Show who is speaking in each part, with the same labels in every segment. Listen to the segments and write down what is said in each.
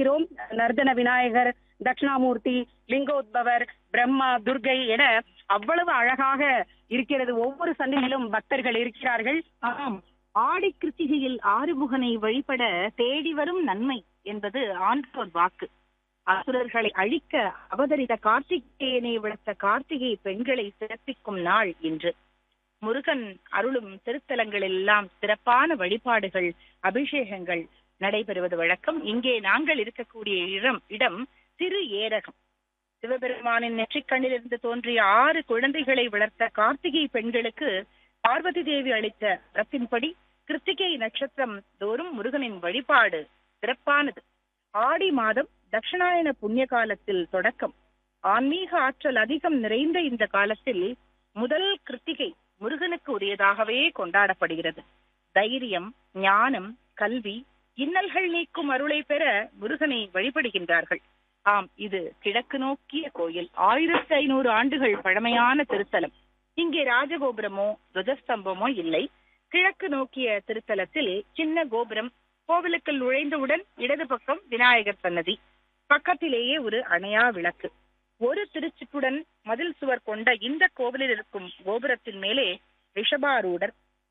Speaker 1: பார்க்கிறோம் நர்தன விநாயகர் தட்சிணாமூர்த்தி லிங்கோத்பவர் பிரம்மா துர்கை என அவ்வளவு அழகாக இருக்கிறது ஒவ்வொரு சன்னிலும் பக்தர்கள் இருக்கிறார்கள்
Speaker 2: ஆம் ஆடி கிருத்திகையில் ஆறுமுகனை வழிபட தேடி வரும் நன்மை என்பது ஆன்றோர் வாக்கு அசுரர்களை அழிக்க அவதரித்த கார்த்திகேயனை விளத்த கார்த்திகை பெண்களை சிறப்பிக்கும் நாள் இன்று முருகன் அருளும் திருத்தலங்களில் எல்லாம் சிறப்பான வழிபாடுகள் அபிஷேகங்கள் நடைபெறுவது வழக்கம் இங்கே நாங்கள் இருக்கக்கூடிய இடம் இடம் திரு ஏரகம் சிவபெருமானின் நெற்றிக்கண்ணிலிருந்து தோன்றிய ஆறு குழந்தைகளை வளர்த்த கார்த்திகை பெண்களுக்கு பார்வதி தேவி அளித்த வரத்தின்படி கிருத்திகை நட்சத்திரம் தோறும் முருகனின் வழிபாடு சிறப்பானது ஆடி மாதம் தட்சிணாயன புண்ணிய காலத்தில் தொடக்கம் ஆன்மீக ஆற்றல் அதிகம் நிறைந்த இந்த காலத்தில் முதல் கிருத்திகை முருகனுக்கு உரியதாகவே கொண்டாடப்படுகிறது தைரியம் ஞானம் கல்வி இன்னல்கள் நீக்கும் அருளை பெற முருகனை வழிபடுகின்றார்கள் ஆம் இது கிழக்கு நோக்கிய கோயில் ஆயிரத்தி ஐநூறு ஆண்டுகள் பழமையான திருத்தலம் இங்கே ராஜகோபுரமோ துவஜஸ்தம்பமோ இல்லை கிழக்கு நோக்கிய திருத்தலத்தில் சின்ன கோபுரம் கோவிலுக்குள் நுழைந்தவுடன் இடது பக்கம் விநாயகர் சன்னதி பக்கத்திலேயே ஒரு அணையா விளக்கு ஒரு திருச்சுற்றுடன் மதில் சுவர் கொண்ட இந்த கோவிலில் இருக்கும் கோபுரத்தின் மேலே ரிஷபாரூடர்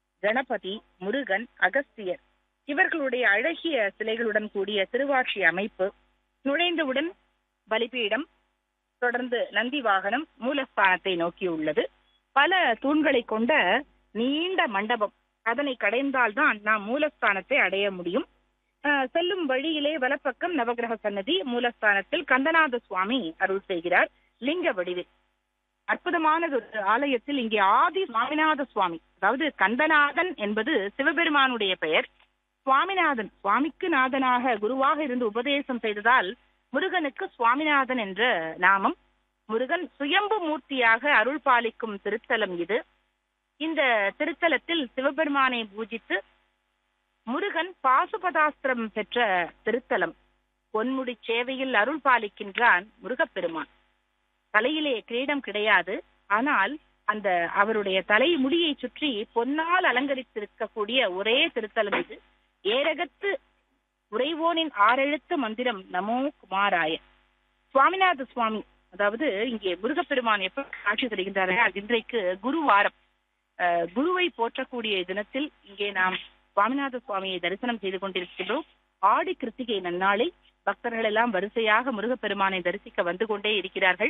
Speaker 2: கணபதி முருகன் அகஸ்தியர் இவர்களுடைய அழகிய சிலைகளுடன் கூடிய திருவாட்சி அமைப்பு நுழைந்தவுடன் பலிபீடம் தொடர்ந்து நந்தி வாகனம் மூலஸ்தானத்தை நோக்கியுள்ளது பல தூண்களை கொண்ட நீண்ட மண்டபம் அதனை கடைந்தால்தான் நாம் மூலஸ்தானத்தை அடைய முடியும் அஹ், செல்லும் வழியிலே வலப்பக்கம் நவகிரக சன்னதி மூலஸ்தானத்தில் கந்தநாத சுவாமி அருள் செய்கிறார் லிங்க வடிவில் அற்புதமானது ஒரு ஆலயத்தில் இங்கே ஆதி சுவாமிநாத சுவாமி அதாவது கந்தநாதன் என்பது சிவபெருமானுடைய பெயர் சுவாமிநாதன் சுவாமிக்கு நாதனாக குருவாக இருந்து உபதேசம் செய்ததால் முருகனுக்கு சுவாமிநாதன் என்ற நாமம் முருகன் சுயம்பு மூர்த்தியாக அருள் பாலிக்கும் திருத்தலம் இது இந்த திருத்தலத்தில் சிவபெருமானை பூஜித்து முருகன் பாசுபதாஸ்திரம் பெற்ற திருத்தலம் பொன்முடி சேவையில் அருள் பாலிக்கின்றான் முருகப்பெருமான் தலையிலே கிரீடம் கிடையாது ஆனால் அந்த அவருடைய தலை முடியை சுற்றி பொன்னால் அலங்கரித்திருக்கக்கூடிய ஒரே திருத்தலம் இது ஏரகத்து உறைவோனின் ஆறெழுத்து மந்திரம் நமோ குமாராய சுவாமிநாத சுவாமி அதாவது இங்கே முருகப்பெருமான் எப்ப காட்சி தருகின்றார்கள் இன்றைக்கு குருவாரம் அஹ், குருவை போற்றக்கூடிய தினத்தில் இங்கே நாம் சுவாமிநாத சுவாமியை தரிசனம் செய்து கொண்டிருக்கின்றோம் ஆடி கிருத்திகை நன்னாளை பக்தர்கள் எல்லாம் வரிசையாக முருகப்பெருமானை தரிசிக்க வந்து கொண்டே இருக்கிறார்கள்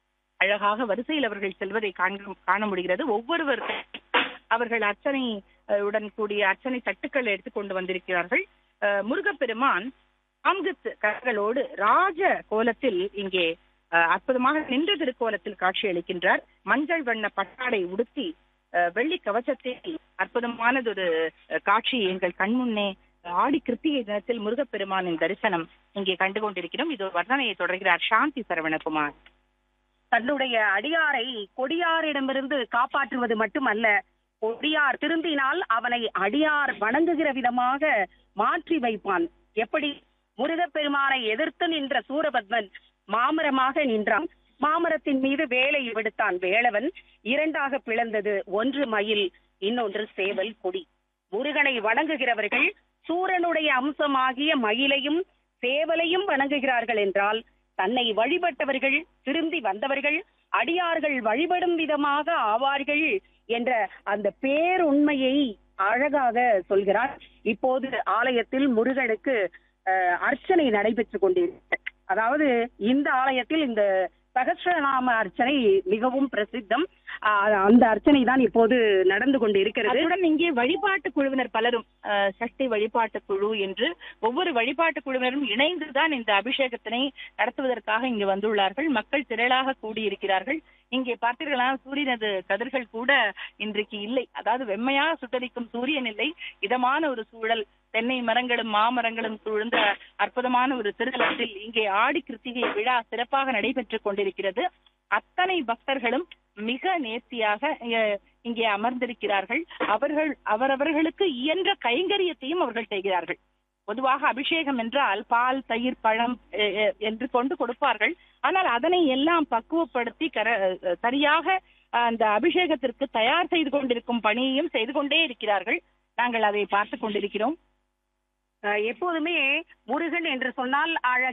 Speaker 2: அழகாக வரிசையில் அவர்கள் செல்வதை காண்க காண முடிகிறது ஒவ்வொருவர் அவர்கள் அர்ச்சனை அஹ், உடன் கூடிய அர்ச்சனை தட்டுக்கள் எடுத்துக்கொண்டு வந்திருக்கிறார்கள் அஹ், முருகப்பெருமான் அங்குத்து கரங்களோடு ராஜ கோலத்தில் இங்கே அஹ், அற்புதமாக நின்ற திருக்கோலத்தில் காட்சி அளிக்கின்றார் மஞ்சள் வண்ண பட்டாடை உடுத்தி அஹ், வெள்ளி கவசத்தில் அற்புதமானதொரு அஹ், காட்சி எங்கள் கண்முன்னே ஆடி கிருத்திகை தினத்தில் முருகப்பெருமானின் தரிசனம் இங்கே கண்டு கொண்டிருக்கிறோம் இது ஒரு வர்ணனையை தொடர்கிறார் சாந்தி சரவணகுமார்
Speaker 1: தன்னுடைய அடியாரை கொடியாரிடமிருந்து காப்பாற்றுவது மட்டுமல்ல கொடியார் திரும்பினால் அவனை அடியார் வணங்குகிற விதமாக மாற்றி வைப்பான் எப்படி முருகப்பெருமானை எதிர்த்து நின்ற சூரபத்மன் மாமரமாக நின்றான் மாமரத்தின் மீது வேலை விடுத்தான் வேளவன் இரண்டாக பிளந்தது ஒன்று மயில் இன்னொன்று சேவல் கொடி முருகனை வணங்குகிறவர்கள் சூரனுடைய அம்சமாகிய மயிலையும் சேவலையும் வணங்குகிறார்கள் என்றால் தன்னை வழிபட்டவர்கள் திரும்பி வந்தவர்கள் அடியார்கள் வழிபடும் விதமாக ஆவார்கள் என்ற அந்த பேருண்மையை அழகாக சொல்கிறார் இப்போது ஆலயத்தில் முருகனுக்கு அஹ், அர்ச்சனை நடைபெற்றுக் கொண்டிருக்கிறது அதாவது இந்த ஆலயத்தில் இந்த சகஸ்ரநாம அர்ச்சனை மிகவும் பிரசித்தம் அஹ், அந்த அர்ச்சனை தான் இப்போது நடந்து கொண்டு இருக்கிறது
Speaker 2: அத்துடன் இங்கே வழிபாட்டு குழுவினர் பலரும் அஹ், சக்தி வழிபாட்டு குழு என்று ஒவ்வொரு வழிபாட்டு குழுவினரும் இணைந்துதான் இந்த அபிஷேகத்தினை நடத்துவதற்காக இங்கு வந்துள்ளார்கள் மக்கள் திரளாக கூடியிருக்கிறார்கள் இங்கே பார்த்தீர்களா சூரியனது கதிர்கள் கூட இன்றைக்கு இல்லை அதாவது வெம்மையாக சுட்டரிக்கும் சூரியன் இல்லை இதமான ஒரு சூழல் தென்னை மரங்களும் மாமரங்களும் சூழ்ந்த அற்புதமான ஒரு திருத்தலத்தில் இங்கே ஆடி கிருத்திகை விழா சிறப்பாக நடைபெற்றுக் கொண்டிருக்கிறது அத்தனை பக்தர்களும் மிக நேர்த்தியாக அஹ், இங்கே அமர்ந்திருக்கிறார்கள் அவர்கள் அவரவர்களுக்கு இயன்ற கைங்கரியத்தையும் அவர்கள் செய்கிறார்கள் பொதுவாக அபிஷேகம் என்றால் பால் தயிர் பழம் அஹ், அஹ், என்று கொண்டு கொடுப்பார்கள் ஆனால் அதனை எல்லாம் பக்குவப்படுத்தி கர அஹ், சரியாக அஹ், அந்த அபிஷேகத்திற்கு தயார் செய்து கொண்டிருக்கும் பணியையும் செய்து கொண்டே இருக்கிறார்கள் நாங்கள் அதை பார்த்து கொண்டிருக்கிறோம்
Speaker 1: அஹ் எப்போதுமே முருகன் என்று சொன்னால் அழ